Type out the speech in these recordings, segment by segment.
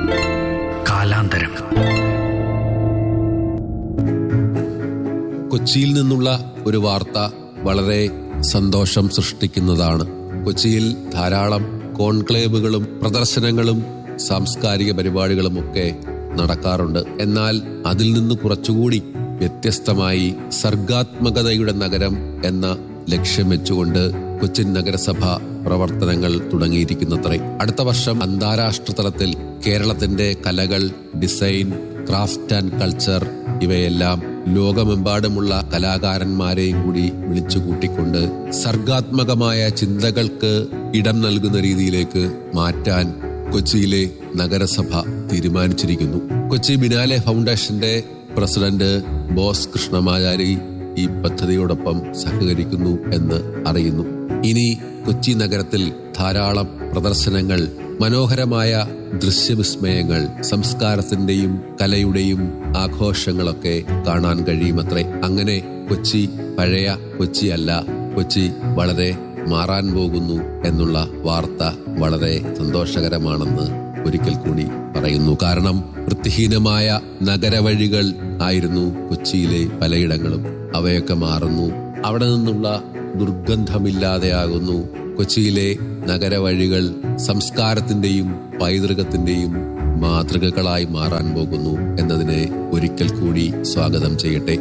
കാലാന്തരം കൊച്ചിയിൽ നിന്നുള്ള ഒരു വാർത്ത വളരെ സന്തോഷം സൃഷ്ടിക്കുന്നതാണ് കൊച്ചിയിൽ ധാരാളം കോൺക്ലേവുകളും പ്രദർശനങ്ങളും സാംസ്കാരിക പരിപാടികളും ഒക്കെ നടക്കാറുണ്ട് എന്നാൽ അതിൽ നിന്ന് കുറച്ചുകൂടി വ്യത്യസ്തമായി സർഗാത്മകതയുടെ നഗരം എന്ന ലക്ഷ്യം വെച്ചുകൊണ്ട് കൊച്ചിൻ നഗരസഭ പ്രവർത്തനങ്ങൾ തുടങ്ങിയിരിക്കുന്നത്രേ അടുത്ത വർഷം അന്താരാഷ്ട്ര തലത്തിൽ കേരളത്തിന്റെ കലകൾ ഡിസൈൻ ക്രാഫ്റ്റ് ആൻഡ് കൾച്ചർ ഇവയെല്ലാം ലോകമെമ്പാടുമുള്ള കലാകാരന്മാരെയും കൂടി വിളിച്ചു കൂട്ടിക്കൊണ്ട് സർഗാത്മകമായ ചിന്തകൾക്ക് ഇടം നൽകുന്ന രീതിയിലേക്ക് മാറ്റാൻ കൊച്ചിയിലെ നഗരസഭ തീരുമാനിച്ചിരിക്കുന്നു കൊച്ചി ബിനാലെ ഫൗണ്ടേഷന്റെ പ്രസിഡന്റ് ബോസ് കൃഷ്ണമാചാരി ഈ പദ്ധതിയോടൊപ്പം സഹകരിക്കുന്നു എന്ന് അറിയുന്നു ഇനി കൊച്ചി നഗരത്തിൽ ധാരാളം പ്രദർശനങ്ങൾ മനോഹരമായ ദൃശ്യവിസ്മയങ്ങൾ സംസ്കാരത്തിന്റെയും കലയുടെയും ആഘോഷങ്ങളൊക്കെ കാണാൻ കഴിയുമത്രേ അങ്ങനെ കൊച്ചി പഴയ കൊച്ചിയല്ല കൊച്ചി വളരെ മാറാൻ പോകുന്നു എന്നുള്ള വാർത്ത വളരെ സന്തോഷകരമാണെന്ന് ഒരിക്കൽ കൂടി പറയുന്നു കാരണം വൃത്തിഹീനമായ നഗരവഴികൾ ആയിരുന്നു കൊച്ചിയിലെ പലയിടങ്ങളും അവയൊക്കെ മാറുന്നു അവിടെ നിന്നുള്ള ദുർഗന്ധമില്ലാതെയാകുന്നു കൊച്ചിയിലെ നഗരവഴികൾ സംസ്കാരത്തിന്റെയും പൈതൃകത്തിന്റെയും മാതൃകകളായി മാറാൻ പോകുന്നു എന്നതിനെ ഒരിക്കൽ കൂടി സ്വാഗതം ചെയ്യട്ടെ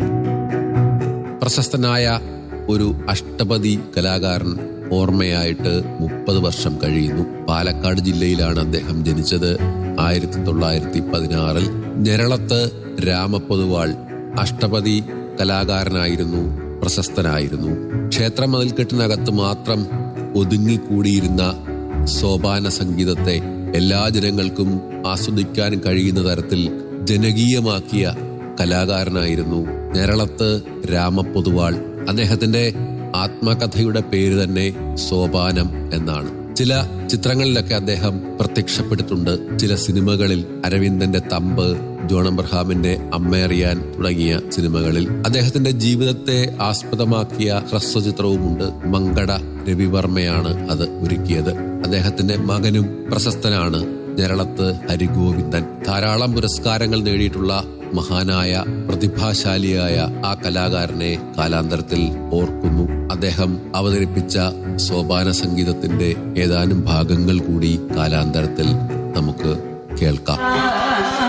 പ്രശസ്തനായ ഒരു അഷ്ടപതി കലാകാരൻ ഓർമ്മയായിട്ട് മുപ്പത് വർഷം കഴിയുന്നു പാലക്കാട് ജില്ലയിലാണ് അദ്ദേഹം ജനിച്ചത് ആയിരത്തി തൊള്ളായിരത്തി പതിനാറിൽ ഞെരളത്ത് രാമപ്പൊതുവാൾ അഷ്ടപതി കലാകാരനായിരുന്നു പ്രശസ്തനായിരുന്നു ക്ഷേത്ര മതിൽക്കെട്ടിനകത്ത് മാത്രം ഒതുങ്ങിക്കൂടിയിരുന്ന സോപാന സംഗീതത്തെ എല്ലാ ജനങ്ങൾക്കും ആസ്വദിക്കാൻ കഴിയുന്ന തരത്തിൽ ജനകീയമാക്കിയ കലാകാരനായിരുന്നു ഞെരളത്ത് രാമപ്പൊതുവാൾ അദ്ദേഹത്തിന്റെ ആത്മകഥയുടെ പേര് തന്നെ സോപാനം എന്നാണ് ചില ചിത്രങ്ങളിലൊക്കെ അദ്ദേഹം പ്രത്യക്ഷപ്പെട്ടിട്ടുണ്ട് ചില സിനിമകളിൽ അരവിന്ദന്റെ തമ്പ് ജോൺ അബ്രഹാമിന്റെ അമ്മയറിയാൻ തുടങ്ങിയ സിനിമകളിൽ അദ്ദേഹത്തിന്റെ ജീവിതത്തെ ആസ്പദമാക്കിയ ഹ്രസ്വചിത്രവുമുണ്ട് മങ്കട രവിവർമ്മയാണ് അത് ഒരുക്കിയത് അദ്ദേഹത്തിന്റെ മകനും പ്രശസ്തനാണ് ഞരളത്ത് ഹരിഗോവിന്ദൻ ധാരാളം പുരസ്കാരങ്ങൾ നേടിയിട്ടുള്ള മഹാനായ പ്രതിഭാശാലിയായ ആ കലാകാരനെ കാലാന്തരത്തിൽ ഓർക്കുന്നു അദ്ദേഹം അവതരിപ്പിച്ച സോപാന സംഗീതത്തിന്റെ ഏതാനും ഭാഗങ്ങൾ കൂടി കാലാന്തരത്തിൽ നമുക്ക് കേൾക്കാം